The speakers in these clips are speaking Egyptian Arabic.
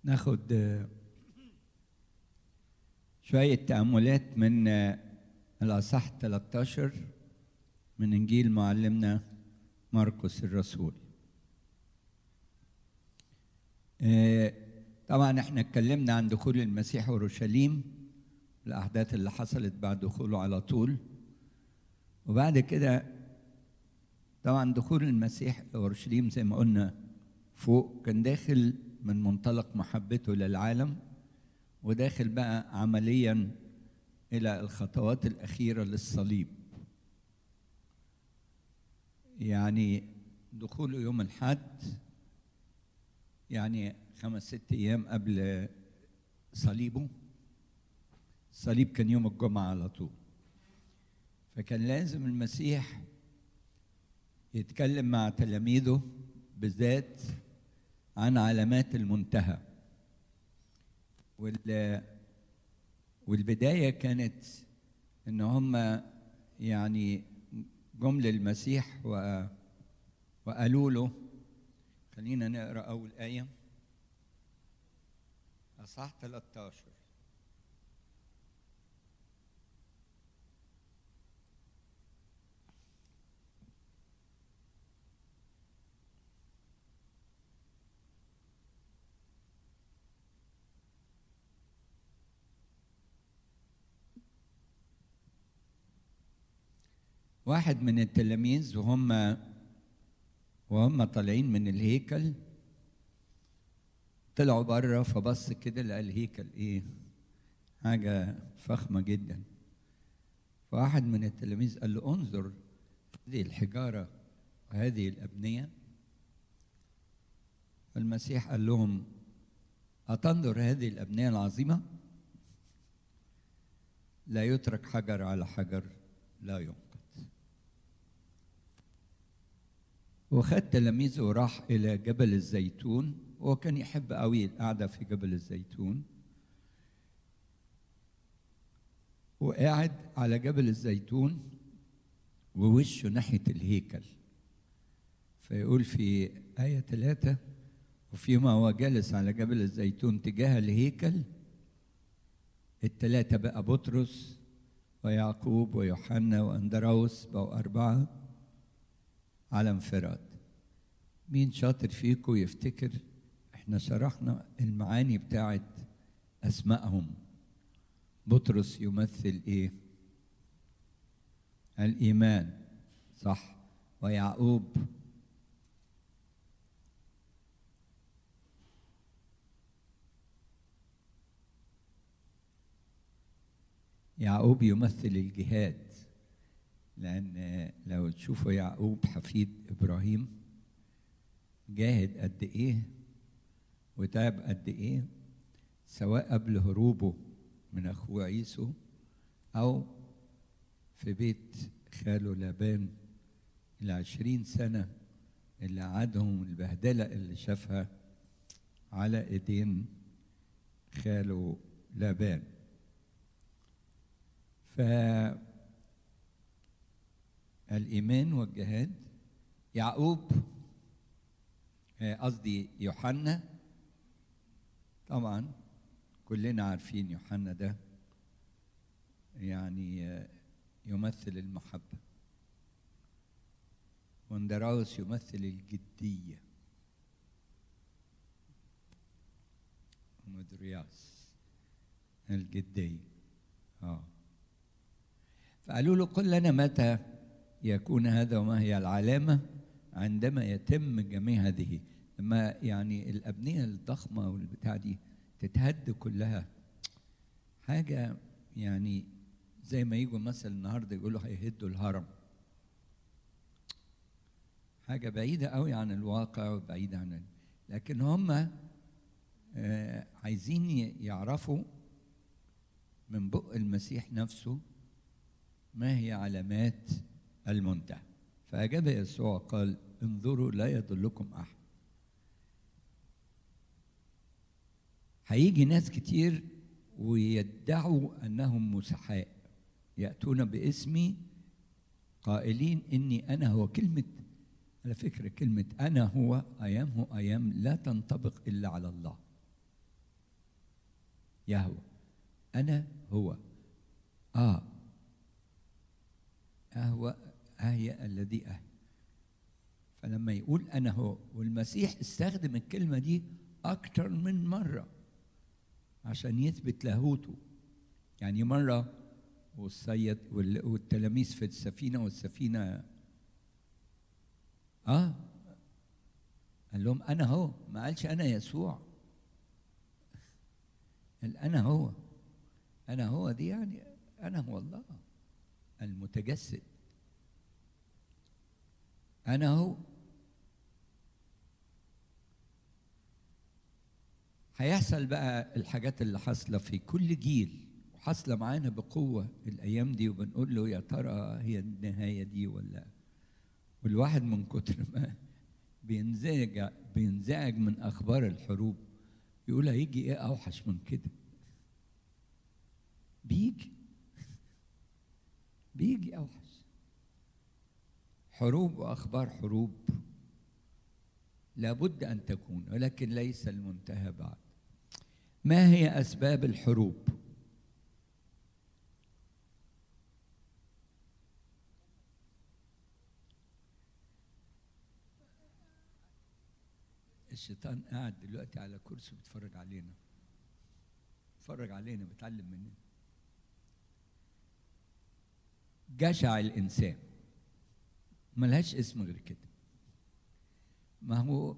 ناخد آه، شوية تأملات من آه، الأصح 13 من إنجيل معلمنا مرقس الرسول آه، طبعا احنا اتكلمنا عن دخول المسيح اورشليم الاحداث اللي حصلت بعد دخوله على طول وبعد كده طبعا دخول المسيح اورشليم زي ما قلنا فوق كان داخل من منطلق محبته للعالم وداخل بقى عمليا الى الخطوات الاخيره للصليب يعني دخوله يوم الحد يعني خمس ست ايام قبل صليبه الصليب كان يوم الجمعه على طول فكان لازم المسيح يتكلم مع تلاميذه بالذات عن علامات المنتهى وال والبدايه كانت ان هم يعني جم للمسيح و وقالوا له خلينا نقرا اول ايه اصحاح 13 واحد من التلاميذ وهم وهم طالعين من الهيكل طلعوا بره فبص كده لقى الهيكل ايه حاجة فخمة جدا فواحد من التلاميذ قال له انظر هذه الحجارة وهذه الأبنية فالمسيح قال لهم أتنظر هذه الأبنية العظيمة لا يترك حجر على حجر لا ينقض وخد تلاميذه وراح إلى جبل الزيتون هو كان يحب قوي القعدة في جبل الزيتون وقاعد على جبل الزيتون ووشه ناحية الهيكل فيقول في آية ثلاثة وفيما هو جالس على جبل الزيتون تجاه الهيكل الثلاثة بقى بطرس ويعقوب ويوحنا وأندراوس بقوا أربعة على انفراد مين شاطر فيكم يفتكر احنا شرحنا المعاني بتاعت اسمائهم بطرس يمثل ايه الايمان صح ويعقوب يعقوب يمثل الجهاد لأن لو تشوفوا يعقوب حفيد إبراهيم جاهد قد إيه وتعب قد إيه سواء قبل هروبه من أخوه عيسو أو في بيت خاله لابان العشرين سنة اللي قعدهم البهدلة اللي شافها على إيدين خاله لابان ف الإيمان والجهاد يعقوب قصدي يوحنا طبعا كلنا عارفين يوحنا ده يعني يمثل المحبة واندراوس يمثل الجدية ومدرياس الجدية اه فقالوا له قل لنا متى يكون هذا وما هي العلامة عندما يتم جميع هذه لما يعني الأبنية الضخمة والبتاع دي تتهد كلها حاجة يعني زي ما يجوا مثلا النهارده يقولوا هيهدوا الهرم حاجة بعيدة قوي عن الواقع وبعيدة عن لكن هم آه عايزين يعرفوا من بق المسيح نفسه ما هي علامات المنتهى فأجاب يسوع قال انظروا لا يضلكم أحد هيجي ناس كتير ويدعوا أنهم مسحاء يأتون باسمي قائلين إني أنا هو كلمة على فكرة كلمة أنا هو أيام هو أيام لا تنطبق إلا على الله يهوى أنا هو آه أهوى أهي الذي أهي فلما يقول أنا هو والمسيح استخدم الكلمة دي أكتر من مرة عشان يثبت لاهوته يعني مرة والصيد والتلاميذ في السفينة والسفينة آه قال لهم أنا هو ما قالش أنا يسوع قال أنا هو أنا هو دي يعني أنا هو الله المتجسد أنا هو هيحصل بقى الحاجات اللي حاصلة في كل جيل وحاصلة معانا بقوة الأيام دي وبنقول له يا ترى هي النهاية دي ولا والواحد من كتر ما بينزعج بينزعج من أخبار الحروب يقول هيجي إيه أوحش من كده بيجي بيجي أوحش حروب وأخبار حروب لابد أن تكون ولكن ليس المنتهى بعد ما هي أسباب الحروب الشيطان قاعد دلوقتي على كرسي بيتفرج علينا بيتفرج علينا بيتعلم مننا جشع الإنسان ملهاش اسم غير كده ما هو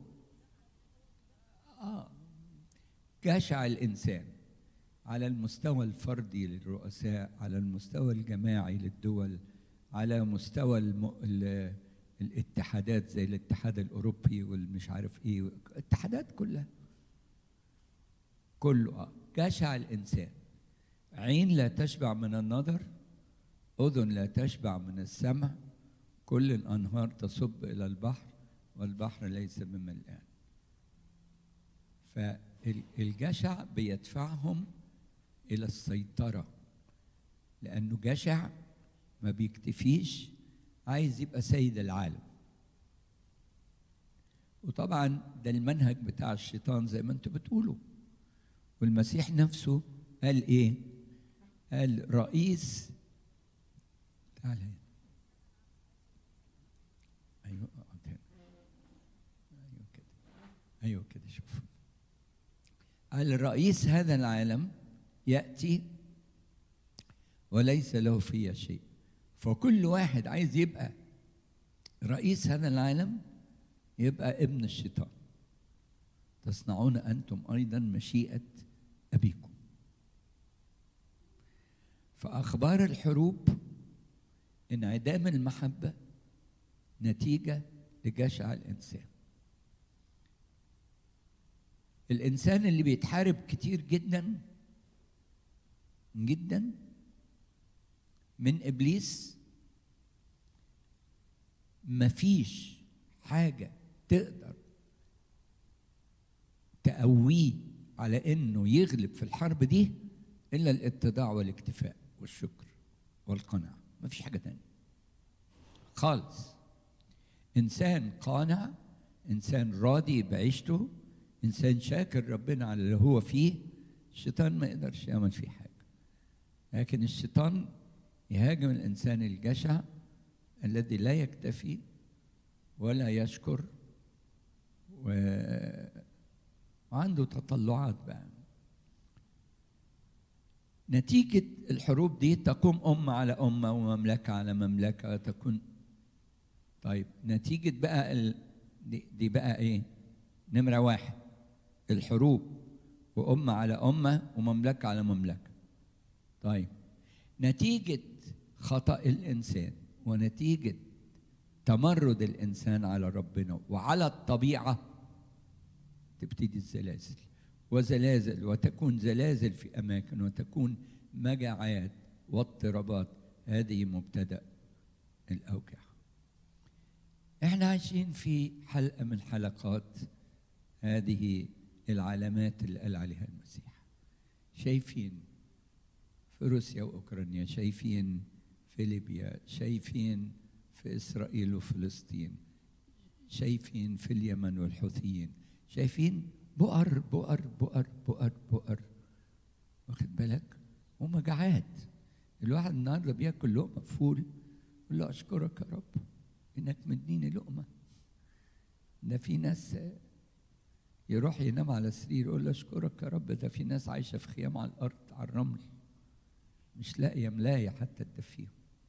آه جشع الإنسان على المستوى الفردي للرؤساء على المستوى الجماعي للدول على مستوى الم... ال... الاتحادات زي الاتحاد الأوروبي والمش عارف إيه الاتحادات كلها كله آه جشع الإنسان عين لا تشبع من النظر أذن لا تشبع من السمع كل الأنهار تصب إلى البحر والبحر ليس بملآن فالجشع بيدفعهم إلى السيطرة لأنه جشع ما بيكتفيش عايز يبقى سيد العالم وطبعا ده المنهج بتاع الشيطان زي ما انتم بتقولوا والمسيح نفسه قال ايه قال رئيس تعال هنا ايوه اقعد هنا ايوه كده ايوه كده شوف قال رئيس هذا العالم ياتي وليس له في شيء فكل واحد عايز يبقى رئيس هذا العالم يبقى ابن الشيطان تصنعون انتم ايضا مشيئه ابيكم فاخبار الحروب انعدام المحبه نتيجه لجشع الانسان الانسان اللي بيتحارب كتير جدا جدا من ابليس مفيش حاجه تقدر تقويه على انه يغلب في الحرب دي الا الاتضاع والاكتفاء والشكر والقناعه مفيش حاجه تانية خالص انسان قانع انسان راضي بعيشته انسان شاكر ربنا على اللي هو فيه الشيطان ما يقدرش يعمل فيه حاجه لكن الشيطان يهاجم الانسان الجشع الذي لا يكتفي ولا يشكر و... وعنده تطلعات بقى نتيجة الحروب دي تقوم أمة على أمة ومملكة على مملكة تكون طيب نتيجة بقى ال... دي, دي بقى إيه؟ نمرة واحد الحروب وأمة على أمة ومملكة على مملكة طيب نتيجة خطأ الإنسان ونتيجة تمرد الإنسان على ربنا وعلى الطبيعة تبتدي الزلازل وزلازل وتكون زلازل في أماكن وتكون مجاعات واضطرابات هذه مبتدأ الأوجاع احنا عايشين في حلقة من حلقات هذه العلامات اللي قال عليها المسيح شايفين في روسيا واوكرانيا شايفين في ليبيا شايفين في اسرائيل وفلسطين شايفين في اليمن والحوثيين شايفين بؤر بؤر بؤر بؤر بؤر واخد بالك ومجاعات الواحد النهارده بياكل لقمه فول يقول له اشكرك يا رب انك مديني لقمه ده في ناس يروح ينام على سرير يقول له اشكرك يا رب ده في ناس عايشه في خيام على الارض على الرمل مش لاقيه ملايه حتى تدفيهم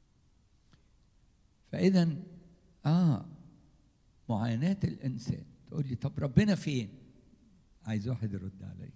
فاذا اه معاناه الانسان تقول لي طب ربنا فين عايز واحد يرد عليا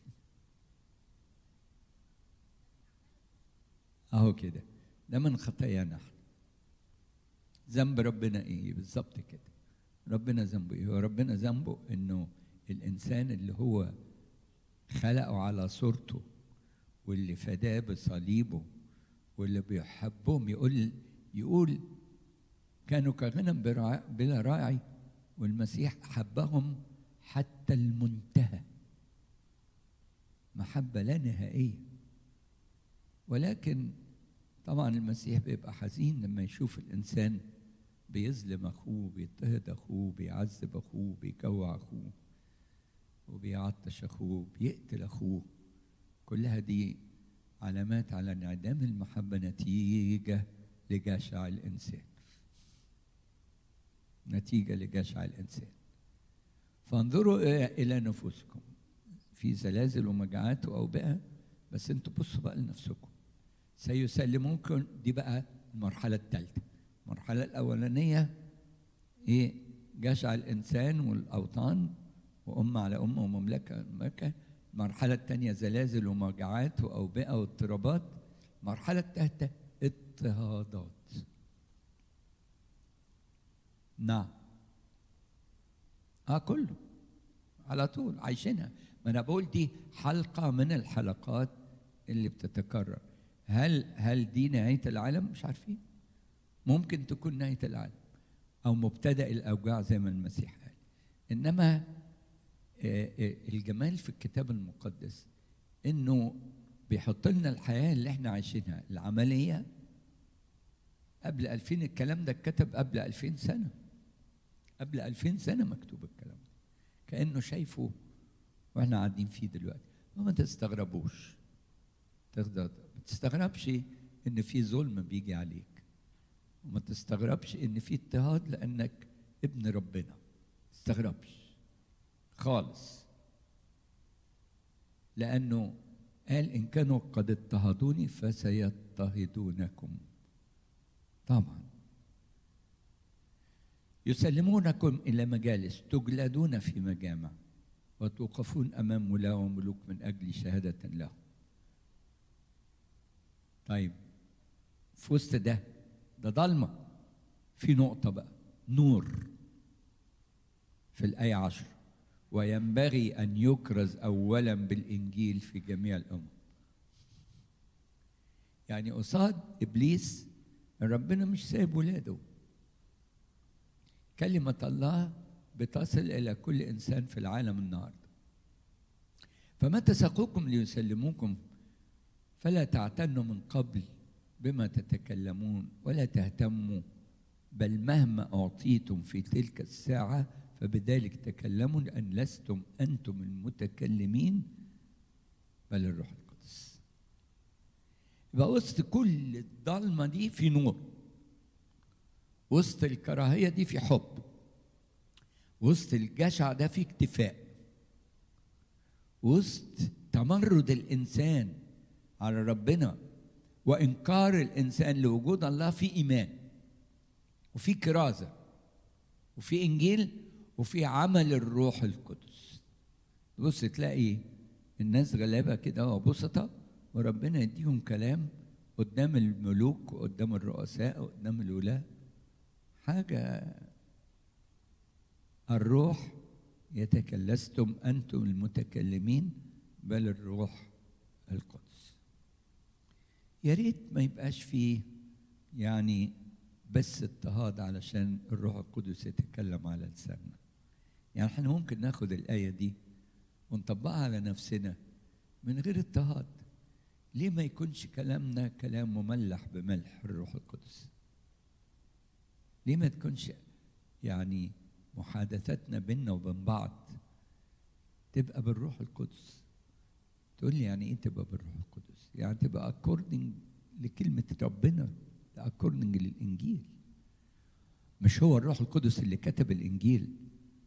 اهو كده ده من خطايانا احنا ذنب ربنا ايه بالظبط كده ربنا ذنبه ايه هو ربنا ذنبه انه الانسان اللي هو خلقه على صورته واللي فداه بصليبه واللي بيحبهم يقول يقول كانوا كغنم بلا راعي والمسيح حبهم حتى المنتهى محبة لا نهائية ولكن طبعا المسيح بيبقى حزين لما يشوف الإنسان بيظلم أخوه بيضطهد أخوه بيعذب أخوه بيجوع أخوه وبيعطش أخوه بيقتل أخوه كلها دي علامات على انعدام المحبة نتيجة لجشع الإنسان نتيجة لجشع الإنسان فانظروا إلى نفوسكم في زلازل ومجاعات وأوبئة بس انتوا بصوا بقى لنفسكم سيسلمونكم دي بقى المرحلة الثالثة المرحلة الأولانية إيه جشع الإنسان والأوطان وأمة على أمة ومملكة مملكة المرحلة الثانية زلازل ومجاعات وأوبئة واضطرابات المرحلة الثالثة اضطهادات نعم اه كله على طول عايشينها ما انا بقول دي حلقه من الحلقات اللي بتتكرر هل هل دي نهايه العالم مش عارفين ممكن تكون نهايه العالم او مبتدا الاوجاع زي ما المسيح قال انما الجمال في الكتاب المقدس انه بيحط لنا الحياه اللي احنا عايشينها العمليه قبل 2000 الكلام ده اتكتب قبل 2000 سنه قبل 2000 سنه مكتوب الكلام ده كانه شايفه واحنا قاعدين فيه دلوقتي وما تستغربوش تقدر ما تستغربش ان في ظلم بيجي عليك وما تستغربش ان في اضطهاد لانك ابن ربنا ما تستغربش خالص لانه قال ان كانوا قد اضطهدوني فسيضطهدونكم طبعا يسلمونكم الى مجالس تجلدون في مجامع وتوقفون امام ولاة وملوك من اجل شهاده له طيب في وسط ده ده ضلمه في نقطه بقى نور في الايه عشر وينبغي ان يكرز اولا بالانجيل في جميع الامم يعني قصاد ابليس ربنا مش سايب ولاده كلمة الله بتصل إلى كل إنسان في العالم النهاردة فمتى ساقوكم ليسلموكم فلا تعتنوا من قبل بما تتكلمون ولا تهتموا بل مهما أعطيتم في تلك الساعة فبذلك تكلموا لأن لستم أنتم المتكلمين بل الروح القدس يبقى وسط كل الضلمة دي في نور وسط الكراهية دي في حب وسط الجشع ده في اكتفاء وسط تمرد الإنسان على ربنا وإنكار الإنسان لوجود الله في إيمان وفي كرازة وفي إنجيل وفي عمل الروح القدس بص تلاقي الناس غلابة كده وبسطة وربنا يديهم كلام قدام الملوك وقدام الرؤساء وقدام الولاة حاجة الروح يتكلستم أنتم المتكلمين بل الروح القدس يا ريت ما يبقاش فيه يعني بس اضطهاد علشان الروح القدس يتكلم على لساننا يعني احنا ممكن ناخد الآية دي ونطبقها على نفسنا من غير اضطهاد ليه ما يكونش كلامنا كلام مملح بملح الروح القدس ليه ما تكونش يعني محادثاتنا بيننا وبين بعض تبقى بالروح القدس تقول لي يعني ايه تبقى بالروح القدس يعني تبقى اكوردنج لكلمه ربنا اكوردنج للانجيل مش هو الروح القدس اللي كتب الانجيل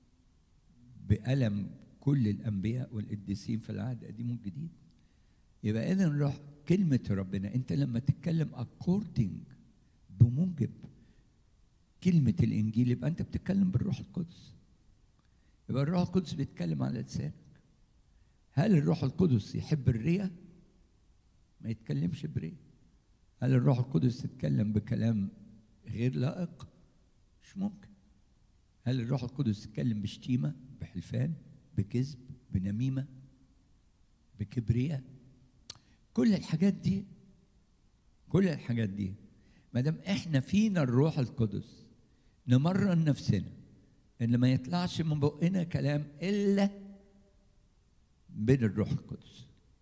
بقلم كل الانبياء والقديسين في العهد القديم والجديد يبقى اذا روح كلمه ربنا انت لما تتكلم اكوردنج بموجب كلمه الانجيل يبقى انت بتتكلم بالروح القدس يبقى الروح القدس بيتكلم على لسانك هل الروح القدس يحب الرياء ما يتكلمش برياء هل الروح القدس يتكلم بكلام غير لائق مش ممكن هل الروح القدس يتكلم بشتيمة بحلفان بكذب بنميمة بكبرياء كل الحاجات دي كل الحاجات دي ما دام احنا فينا الروح القدس نمرن نفسنا ان ما يطلعش من بقنا كلام الا بين الروح القدس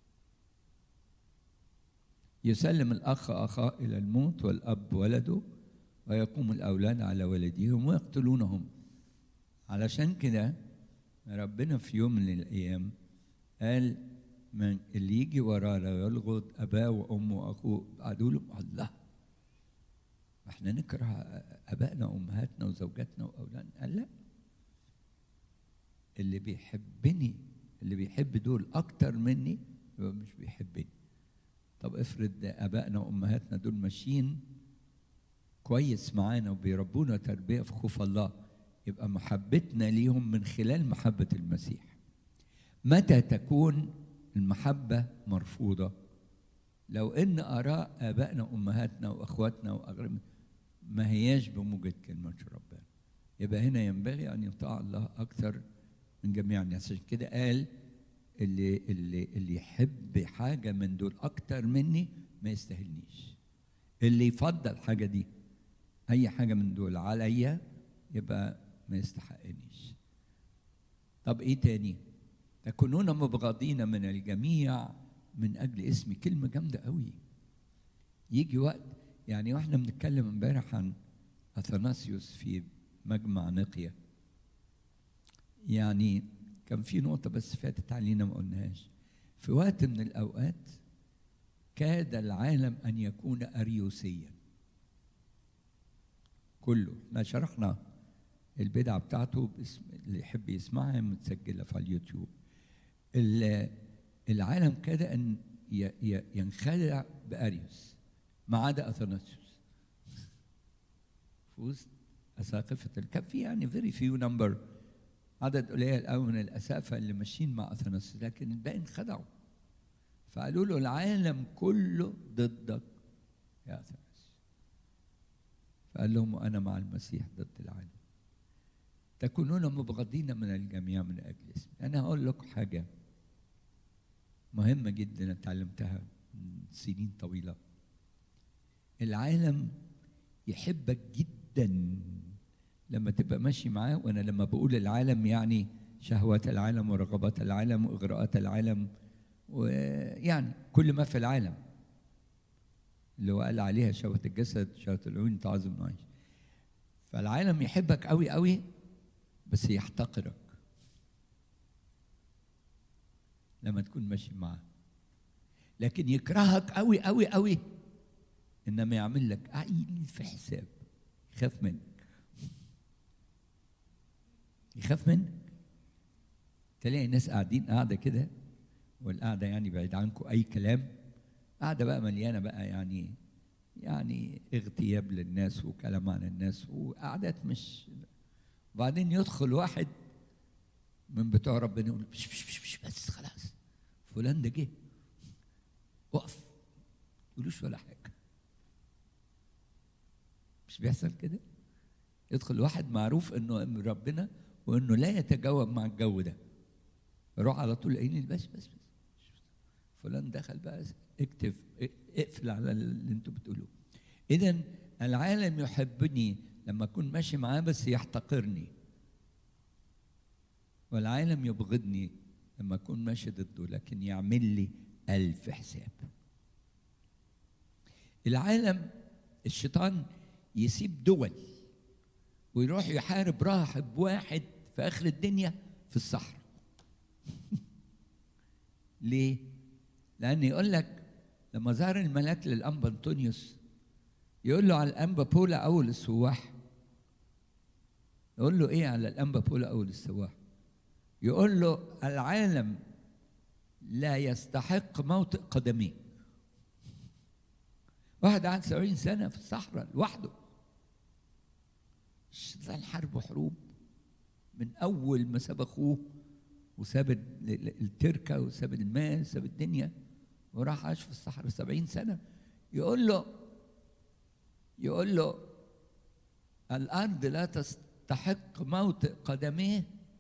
يسلم الاخ اخاه الى الموت والاب ولده ويقوم الاولاد على والديهم ويقتلونهم علشان كده ربنا في يوم من الايام قال من اللي يجي ورانا ويلغض اباه وامه واخوه قعدوا له الله احنا نكره ابائنا وامهاتنا وزوجاتنا واولادنا قال لا اللي بيحبني اللي بيحب دول اكتر مني يبقى مش بيحبني طب افرض ابائنا وامهاتنا دول ماشيين كويس معانا وبيربونا تربيه في خوف الله يبقى محبتنا ليهم من خلال محبه المسيح متى تكون المحبه مرفوضه لو ان اراء ابائنا وامهاتنا واخواتنا واغربنا ما هياش بموجة كلمة ربنا يبقى هنا ينبغي أن يطاع الله أكثر من جميع الناس عشان كده قال اللي اللي اللي يحب حاجة من دول أكتر مني ما يستاهلنيش اللي يفضل حاجة دي أي حاجة من دول عليا يبقى ما يستحقنيش طب إيه تاني تكونون مبغضين من الجميع من أجل اسمي كلمة جامدة قوي يجي وقت يعني واحنا بنتكلم امبارح عن اثناسيوس في مجمع نقيه يعني كان في نقطة بس فاتت علينا ما قلناهاش في وقت من الأوقات كاد العالم أن يكون أريوسيا كله احنا شرحنا البدعة بتاعته باسم اللي يحب يسمعها متسجلة في اليوتيوب العالم كاد أن ينخدع بأريوس ما عدا اثناسيوس في وسط اساقفه كان في يعني فيري فيو نمبر عدد قليل قوي من الاسافه اللي ماشيين مع اثناسيوس لكن الباقي انخدعوا فقالوا له العالم كله ضدك يا اثناسيوس فقال لهم انا مع المسيح ضد العالم تكونون مبغضين من الجميع من اجل اسمي انا هقول لكم حاجه مهمه جدا اتعلمتها من سنين طويله العالم يحبك جدا لما تبقى ماشي معاه وانا لما بقول العالم يعني شهوات العالم ورغبات العالم واغراءات العالم ويعني كل ما في العالم اللي هو قال عليها شهوة الجسد شهوة العيون تعظم العيش فالعالم يحبك قوي قوي بس يحتقرك لما تكون ماشي معاه لكن يكرهك قوي قوي قوي انما يعمل لك عيل في حساب يخاف منك يخاف منك تلاقي ناس قاعدين قاعده كده والقعده يعني بعيد عنكم اي كلام قاعده بقى مليانه بقى يعني يعني اغتياب للناس وكلام عن الناس وقعدات مش وبعدين يدخل واحد من بتوع ربنا يقول مش مش مش, مش بس خلاص فلان ده جه وقف تقولوش ولا حاجه مش بيحصل كده يدخل واحد معروف انه من ربنا وانه لا يتجاوب مع الجو ده يروح على طول عيني بس بس بس فلان دخل بقى اكتب اقفل على اللي انتوا بتقولوه اذا العالم يحبني لما اكون ماشي معاه بس يحتقرني والعالم يبغضني لما اكون ماشي ضده لكن يعمل لي الف حساب العالم الشيطان يسيب دول ويروح يحارب راهب واحد في اخر الدنيا في الصحراء ليه لان يقول لك لما ظهر الملاك للأنبا أنطونيوس يقول له على الأنبا بولا أول السواح يقول له إيه على الأنبا بولا أول السواح يقول له العالم لا يستحق موطئ قدميه واحد قعد سبعين سنة في الصحراء لوحده الشيطان حرب وحروب من أول ما ساب أخوه وساب التركة وساب المال وساب الدنيا وراح عاش في الصحراء سبعين سنة يقول له يقول له الأرض لا تستحق موطئ قدميه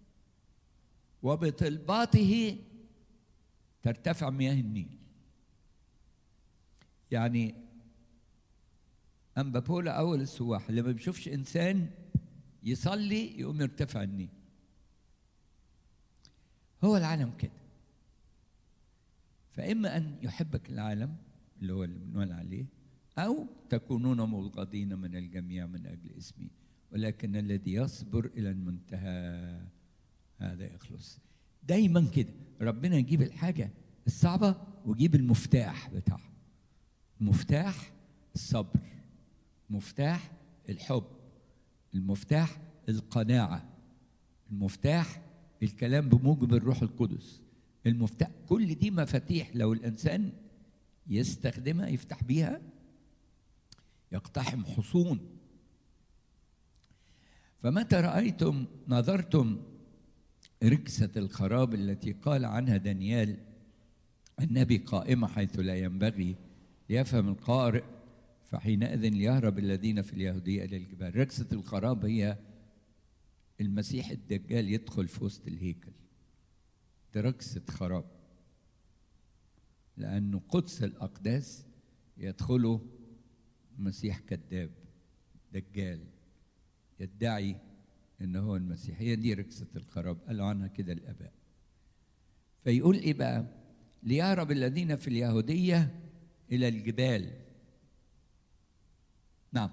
وبطلباته ترتفع مياه النيل يعني أنبا بولا أول السواح اللي ما بيشوفش إنسان يصلي يقوم يرتفع النيل هو العالم كده فإما أن يحبك العالم اللي هو اللي بنقول عليه أو تكونون مبغضين من الجميع من أجل اسمي ولكن الذي يصبر إلى المنتهى هذا يخلص دايما كده ربنا يجيب الحاجة الصعبة ويجيب المفتاح بتاعها المفتاح الصبر مفتاح الحب المفتاح القناعة المفتاح الكلام بموجب الروح القدس المفتاح كل دي مفاتيح لو الإنسان يستخدمها يفتح بيها يقتحم حصون فمتى رأيتم نظرتم ركسة الخراب التي قال عنها دانيال النبي قائمة حيث لا ينبغي ليفهم القارئ فحينئذ ليهرب الذين في اليهودية إلى الجبال ركسة الخراب هي المسيح الدجال يدخل في وسط الهيكل ده ركسة خراب لأنه قدس الأقداس يدخله مسيح كذاب دجال يدعي ان هو المسيح هي دي ركسة الخراب قالوا عنها كده الآباء فيقول إيه بقى ليهرب الذين في اليهودية إلى الجبال نعم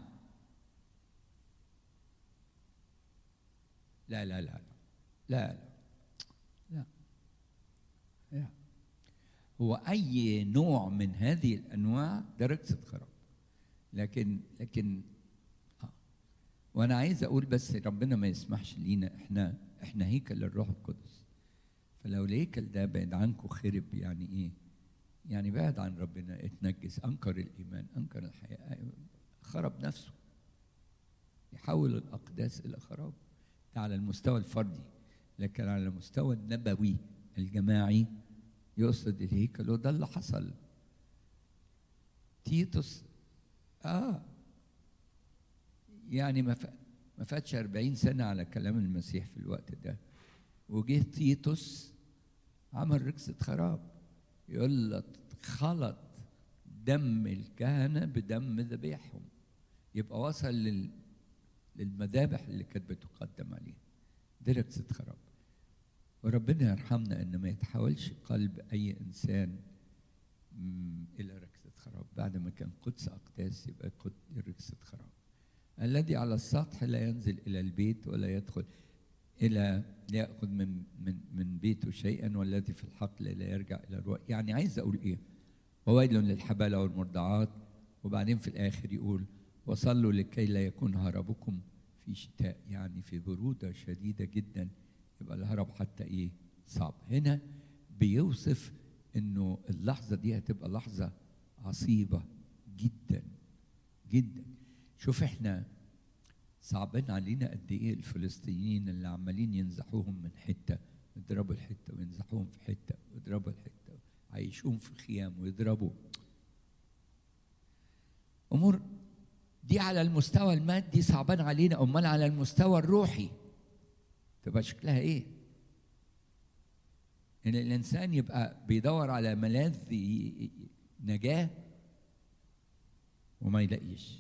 لا لا لا لا لا لا, لا. هو أي نوع من هذه الأنواع ده ركسة خراب لكن لكن وانا عايز اقول بس ربنا ما يسمحش لينا احنا احنا هيكل للروح القدس فلو الهيكل ده بعد عنكم خرب يعني ايه يعني بعد عن ربنا اتنجس انكر الايمان انكر الحياه خرب نفسه يحول الاقداس الى خراب ده على المستوى الفردي لكن على المستوى النبوي الجماعي يقصد الهيكل وده اللي حصل تيتوس اه يعني ما ما فاتش 40 سنة على كلام المسيح في الوقت ده وجه تيتوس عمل ركسة خراب يقول لك خلط دم الكهنة بدم ذبيحهم يبقى وصل لل للمذابح اللي كانت بتقدم عليه دي ركسة خراب وربنا يرحمنا ان ما يتحولش قلب اي انسان الى ركسة خراب بعد ما كان قدس اقداس يبقى ركسة خراب الذي على السطح لا ينزل الى البيت ولا يدخل الى ياخذ من من من بيته شيئا والذي في الحقل لا يرجع الى الرؤى يعني عايز اقول ايه وويل للحبالة والمرضعات وبعدين في الاخر يقول وصلوا لكي لا يكون هربكم في شتاء يعني في برودة شديدة جدا يبقى الهرب حتى ايه صعب هنا بيوصف انه اللحظة دي هتبقى لحظة عصيبة جدا جدا شوف احنا صعبان علينا قد ايه الفلسطينيين اللي عمالين ينزحوهم من حته يضربوا الحته وينزحوهم في حته ويضربوا الحته عايشون في خيام ويضربوا امور دي على المستوى المادي صعبان علينا امال على المستوى الروحي تبقى شكلها ايه ان الانسان يبقى بيدور على ملاذ نجاه وما يلاقيش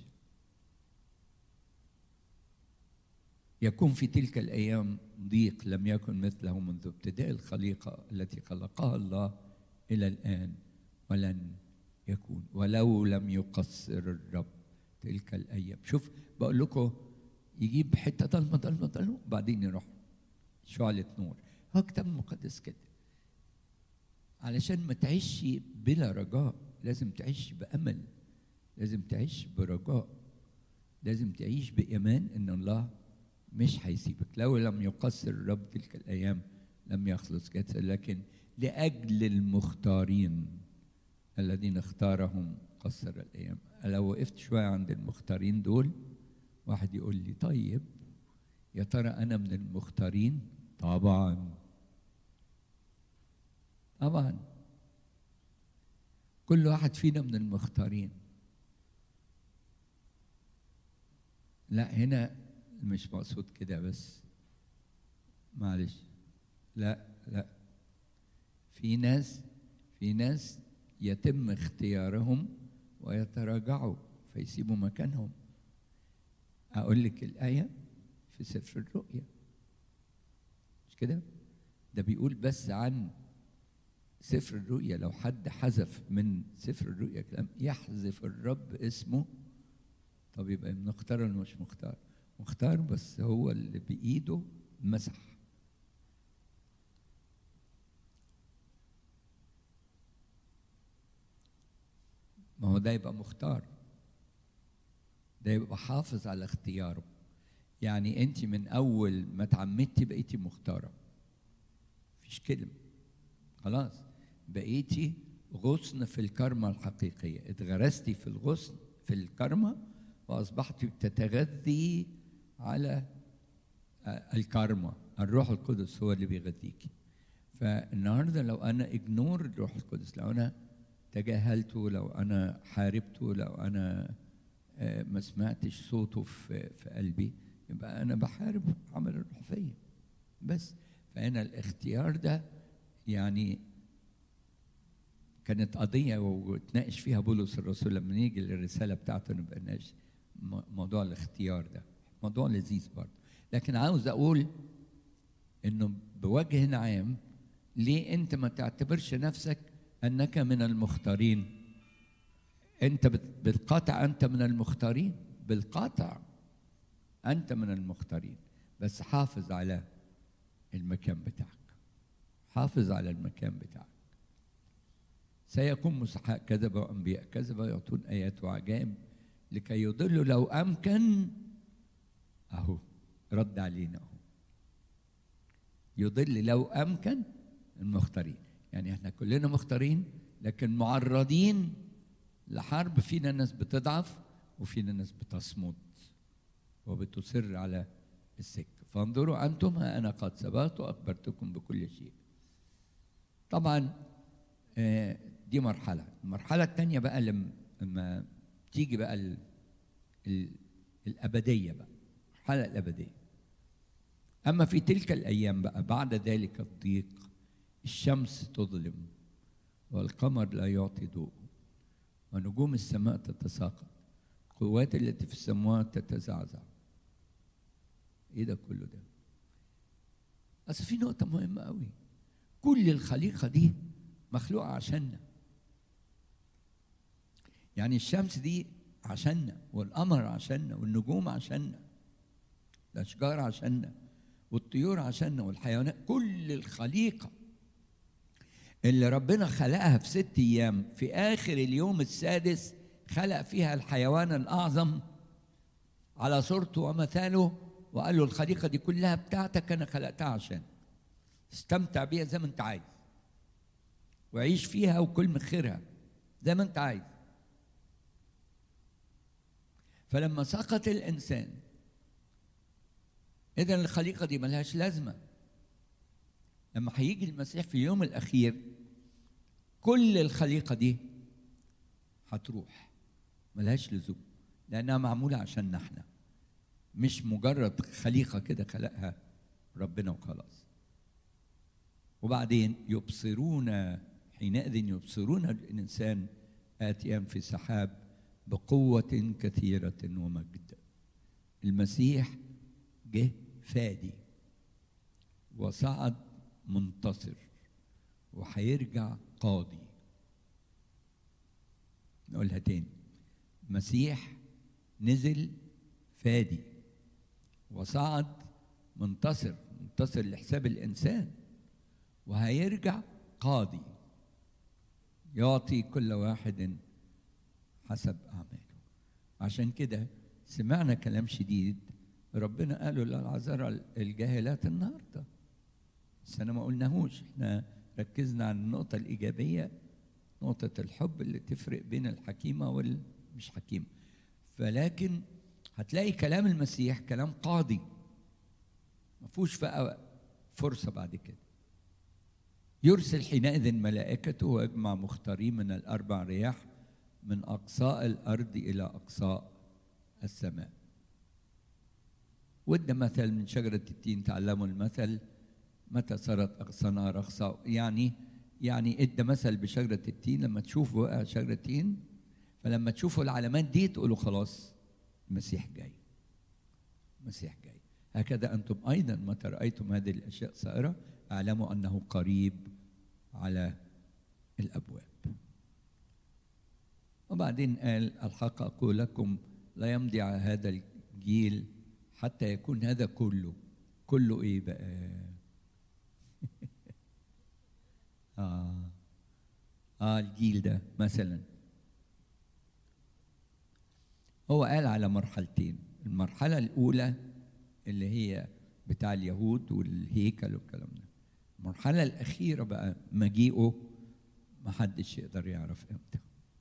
يكون في تلك الايام ضيق لم يكن مثله منذ ابتداء الخليقه التي خلقها الله الى الان ولن يكون ولو لم يقصر الرب تلك الايام شوف بقول لكم يجيب حته ضلمه ضلمه ضلمه وبعدين يروح شعله نور هو كتاب مقدس كده علشان ما تعيش بلا رجاء لازم تعيش بامل لازم تعيش برجاء لازم تعيش بايمان ان الله مش هيسيبك لو لم يقصر الرب تلك الايام لم يخلص جسد لكن لاجل المختارين الذين اختارهم قصر الايام لو وقفت شويه عند المختارين دول واحد يقول لي طيب يا ترى انا من المختارين طبعا طبعا كل واحد فينا من المختارين لا هنا مش مقصود كده بس معلش لا لا في ناس في ناس يتم اختيارهم ويتراجعوا فيسيبوا مكانهم أقول لك الآية في سفر الرؤيا مش كده؟ ده بيقول بس عن سفر الرؤيا لو حد حذف من سفر الرؤيا كلام يحذف الرب اسمه طب يبقى مختار ولا مش مختار؟ مختار بس هو اللي بإيده مسح ما هو ده يبقى مختار ده يبقى حافظ على اختياره يعني انت من اول ما اتعمدتي بقيتي مختاره مفيش كلمه خلاص بقيتي غصن في الكرمة الحقيقية اتغرستي في الغصن في الكرمة وأصبحت تتغذي على الكرمة الروح القدس هو اللي بيغذيكي فالنهارده لو أنا إجنور الروح القدس لو أنا تجاهلته لو أنا حاربته لو أنا ما سمعتش صوته في, في قلبي يبقى أنا بحارب عمل الروح فيا بس فهنا الاختيار ده يعني كانت قضية وتناقش فيها بولس الرسول لما نيجي للرسالة بتاعته نبقى نناقش موضوع الاختيار ده موضوع لذيذ برضه لكن عاوز أقول إنه بوجه عام ليه أنت ما تعتبرش نفسك أنك من المختارين أنت بالقطع أنت من المختارين بالقطع أنت من المختارين بس حافظ على المكان بتاعك حافظ على المكان بتاعك سيكون مسحاء كذب وانبياء كذب يعطون ايات وعجائب لكي يضلوا لو امكن اهو رد علينا اهو يضل لو امكن المختارين يعني احنا كلنا مختارين لكن معرضين لحرب فينا ناس بتضعف وفينا ناس بتصمد وبتصر على السكه فانظروا انتم ها انا قد سبقت واخبرتكم بكل شيء طبعا دي مرحلة المرحلة الثانية بقى لما تيجي بقى ال ال الأبدية بقى المرحلة الأبدية أما في تلك الأيام بقى بعد ذلك الضيق الشمس تظلم والقمر لا يعطي ضوء ونجوم السماء تتساقط القوات التي في السماوات تتزعزع ايه ده كله ده اصل في نقطة مهمة قوي كل الخليقة دي مخلوقة عشاننا يعني الشمس دي عشاننا والقمر عشاننا والنجوم عشاننا الأشجار عشاننا والطيور عشاننا والحيوانات كل الخليقة اللي ربنا خلقها في ست أيام في آخر اليوم السادس خلق فيها الحيوان الأعظم على صورته ومثاله وقال له الخليقة دي كلها بتاعتك أنا خلقتها عشان استمتع بيها زي ما أنت عايز وعيش فيها وكل من خيرها زي ما انت عايز فلما سقط الانسان اذا الخليقه دي ملهاش لازمه لما هيجي المسيح في اليوم الاخير كل الخليقه دي هتروح ملهاش لزوم لانها معموله عشان احنا مش مجرد خليقه كده خلقها ربنا وخلاص وبعدين يبصرون حينئذ يبصرون الإنسان آتيا في سحاب بقوة كثيرة ومجد المسيح جه فادي وصعد منتصر وهيرجع قاضي نقولها تاني مسيح نزل فادي وصعد منتصر منتصر لحساب الإنسان وهيرجع قاضي يعطي كل واحد حسب أعماله عشان كده سمعنا كلام شديد ربنا قاله للعذارى الجاهلات النهارده بس انا ما قلناهوش احنا ركزنا على النقطة الإيجابية نقطة الحب اللي تفرق بين الحكيمة والمش حكيمة فلكن هتلاقي كلام المسيح كلام قاضي ما فيهوش بقى فرصة بعد كده يرسل حينئذ ملائكته ويجمع مختارين من الأربع رياح من أقصاء الأرض إلى أقصاء السماء وده مثل من شجرة التين تعلموا المثل متى صارت أغصانها رخصة يعني يعني ادى مثل بشجرة التين لما تشوفوا بقى شجرة التين فلما تشوفوا العلامات دي تقولوا خلاص المسيح جاي المسيح جاي هكذا أنتم أيضا متى رأيتم هذه الأشياء صائرة اعلموا أنه قريب على الأبواب وبعدين قال الحق أقول لكم لا يمضي على هذا الجيل حتى يكون هذا كله كله إيه بقى آه آه الجيل ده مثلا هو قال على مرحلتين المرحلة الأولى اللي هي بتاع اليهود والهيكل والكلام ده المرحلة الأخيرة بقى مجيئه ما حدش يقدر يعرف امتى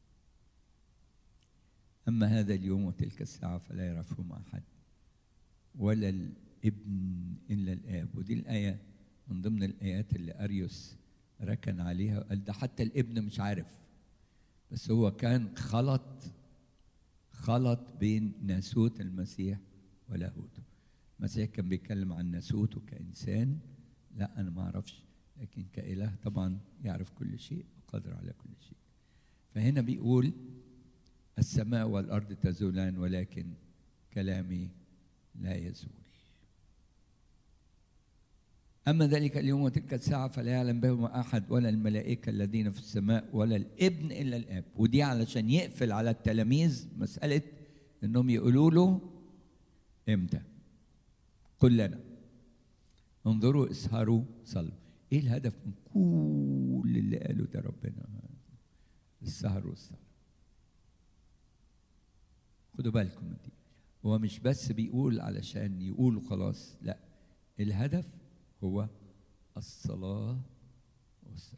أما هذا اليوم وتلك الساعة فلا يعرفهم أحد ولا الابن إلا الآب ودي الآية من ضمن الآيات اللي أريوس ركن عليها وقال ده حتى الابن مش عارف بس هو كان خلط خلط بين ناسوت المسيح ولاهوته المسيح كان بيتكلم عن ناسوته كإنسان لا أنا ما أعرفش لكن كإله طبعا يعرف كل شيء وقادر على كل شيء فهنا بيقول السماء والأرض تزولان ولكن كلامي لا يزول أما ذلك اليوم وتلك الساعة فلا يعلم بهما أحد ولا الملائكة الذين في السماء ولا الابن إلا الآب ودي علشان يقفل على التلاميذ مسألة إنهم يقولوا له إمتى قل لنا انظروا اسهروا صلوا إيه الهدف من كل اللي قاله ده ربنا السهر والصلاة خدوا بالكم من دي هو مش بس بيقول علشان يقولوا خلاص لا الهدف هو الصلاة والسهر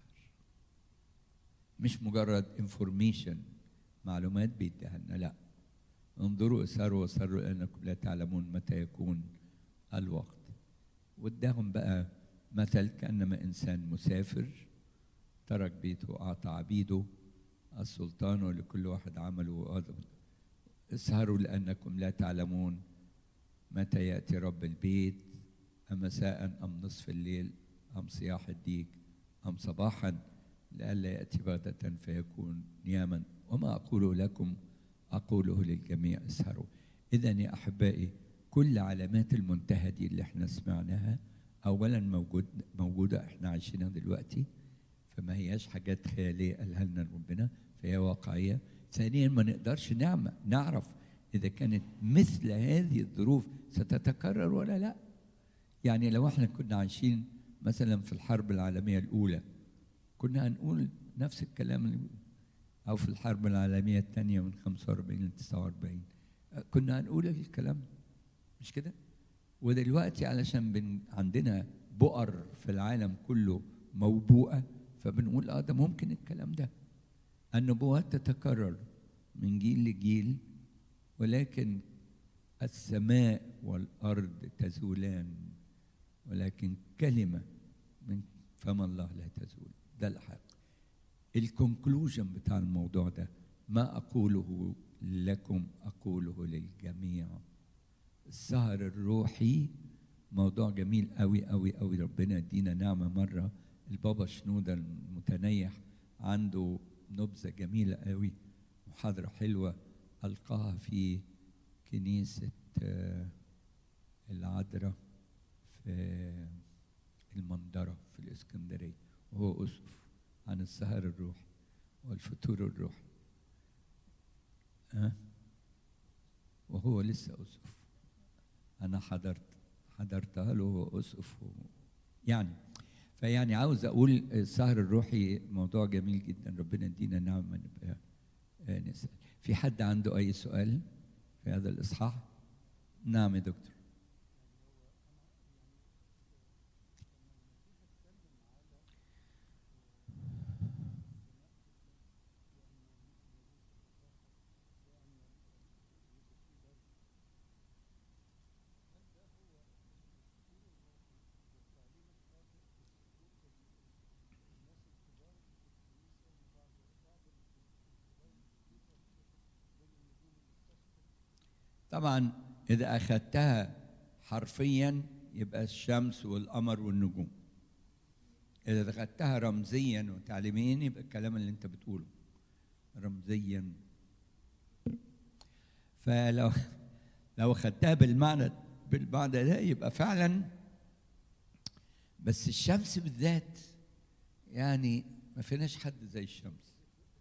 مش مجرد انفورميشن معلومات بيديها لنا لا انظروا اسهروا وسروا لانكم لا تعلمون متى يكون الوقت واداهم بقى مثل كانما انسان مسافر ترك بيته واعطى عبيده السلطان لكل واحد عمله اسهروا لانكم لا تعلمون متى ياتي رب البيت أمساء أم نصف الليل أم صياح الديك أم صباحا لئلا يأتي بغتة فيكون نياما وما أقول لكم أقوله للجميع اسهروا إذا يا أحبائي كل علامات المنتهى دي اللي احنا سمعناها أولا موجود موجودة احنا عايشينها دلوقتي فما هياش حاجات خيالية قالها لنا ربنا فهي واقعية ثانيا ما نقدرش نعمة نعرف إذا كانت مثل هذه الظروف ستتكرر ولا لا يعني لو احنا كنا عايشين مثلا في الحرب العالمية الأولى كنا هنقول نفس الكلام اللي أو في الحرب العالمية الثانية من 45 ل 49 كنا هنقول الكلام مش كده؟ ودلوقتي علشان بن عندنا بؤر في العالم كله موبوءة فبنقول اه ده ممكن الكلام ده النبوات تتكرر من جيل لجيل ولكن السماء والأرض تزولان ولكن كلمة من فم الله لا تزول ده الحق الكونكلوجن بتاع الموضوع ده ما أقوله لكم أقوله للجميع السهر الروحي موضوع جميل قوي قوي قوي ربنا يدينا نعمة مرة البابا شنودة المتنيح عنده نبذة جميلة قوي محاضرة حلوة ألقاها في كنيسة العذراء في المنظرة في الإسكندرية وهو أسقف عن السهر الروحي والفتور الروحي أه؟ وهو لسه أسقف أنا حضرت حضرتها له وهو أسقف و... يعني فيعني عاوز اقول السهر الروحي موضوع جميل جدا ربنا يدينا نعمه نبقى آه، نسال في حد عنده اي سؤال في هذا الاصحاح نعم يا دكتور طبعا إذا أخذتها حرفيا يبقى الشمس والقمر والنجوم إذا أخذتها رمزيا وتعليميا يبقى الكلام اللي أنت بتقوله رمزيا فلو لو أخذتها بالمعنى بالمعنى ده يبقى فعلا بس الشمس بالذات يعني ما فيناش حد زي الشمس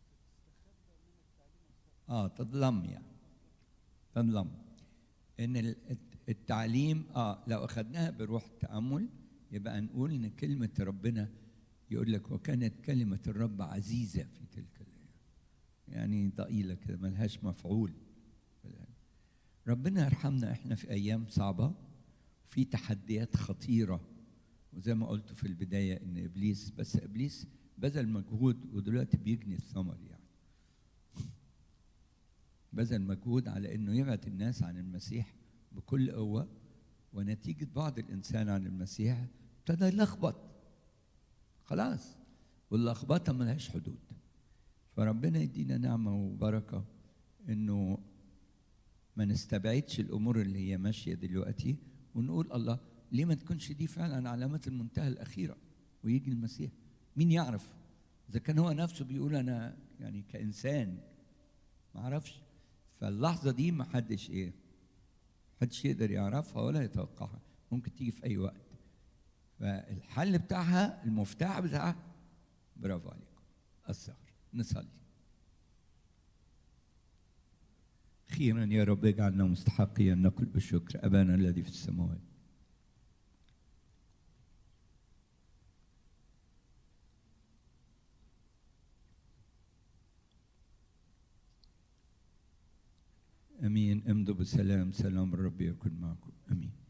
اه تظلم يعني تنظم ان ال- التعليم اه لو اخذناها بروح التامل يبقى نقول ان كلمه ربنا يقول لك وكانت كلمه الرب عزيزه في تلك الايام يعني ضئيله كده ملهاش مفعول ربنا يرحمنا احنا في ايام صعبه في تحديات خطيره وزي ما قلت في البدايه ان ابليس بس ابليس بذل مجهود ودلوقتي بيجني الثمر يعني بذل مجهود على انه يبعد الناس عن المسيح بكل قوه ونتيجه بعد الانسان عن المسيح ابتدى يلخبط خلاص واللخبطه ملهاش حدود فربنا يدينا نعمه وبركه انه ما نستبعدش الامور اللي هي ماشيه دلوقتي ونقول الله ليه ما تكونش دي فعلا علامات المنتهى الاخيره ويجي المسيح مين يعرف اذا كان هو نفسه بيقول انا يعني كانسان ما اعرفش فاللحظه دي ما حدش ايه حدش يقدر يعرفها ولا يتوقعها ممكن تيجي في اي وقت فالحل بتاعها المفتاح بتاعها برافو عليكم السهر نصلي اخيرا يا رب اجعلنا مستحقين نقل بالشكر ابانا الذي في السماوات امين امضوا بسلام سلام الرب يكن معكم امين